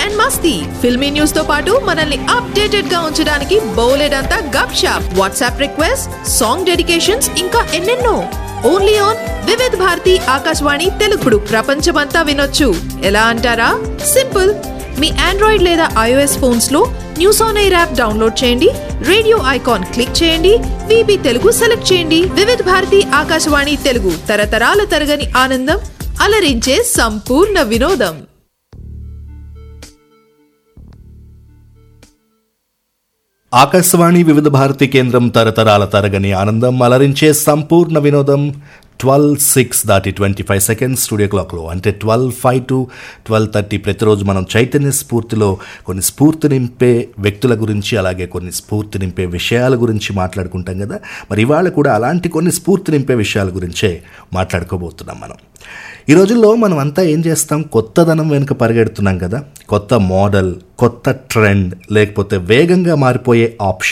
and మస్తీ filmy news తో పాటు మనల్ని అప్డేటెడ్ గా ఉంచడానికి బోలెడంతా గప్ షాప్ వాట్సాప్ రిక్వెస్ట్ సాంగ్ డెడికేషన్స్ ఇంకా ఎన్నెన్నో ఓన్లీ ఆన్ వివిధ్ భారతి ఆకాశవాణి తెలుగుడు ప్రపంచమంతా వినొచ్చు ఎలా అంటారా సింపుల్ మీ ఆండ్రాయిడ్ లేదా ఐఓఎస్ ఫోన్స్ లో news on air app download చేయండి రేడియో ఐకాన్ క్లిక్ చేయండి విబి తెలుగు సెలెక్ట్ చేయండి వివిధ్ భారతి ఆకాశవాణి తెలుగు తరతరాల తరగని ఆనందం అలరించే సంపూర్ణ వినోదం ఆకాశవాణి వివిధ భారతి కేంద్రం తరతరాల తరగని ఆనందం అలరించే సంపూర్ణ వినోదం ట్వెల్వ్ సిక్స్ దాటి ట్వంటీ ఫైవ్ సెకండ్స్ స్టూడియో క్లాక్లో అంటే twelve five to twelve thirty ప్రతిరోజు మనం చైతన్య స్ఫూర్తిలో కొన్ని స్ఫూర్తి నింపే వ్యక్తుల గురించి అలాగే కొన్ని స్ఫూర్తి నింపే విషయాల గురించి మాట్లాడుకుంటాం కదా మరి ఇవాళ కూడా అలాంటి కొన్ని స్ఫూర్తి నింపే విషయాల గురించే మాట్లాడుకోబోతున్నాం మనం ఈ రోజుల్లో మనం అంతా ఏం చేస్తాం కొత్తదనం వెనుక పరిగెడుతున్నాం కదా కొత్త మోడల్ కొత్త ట్రెండ్ లేకపోతే వేగంగా మారిపోయే ఆప్షన్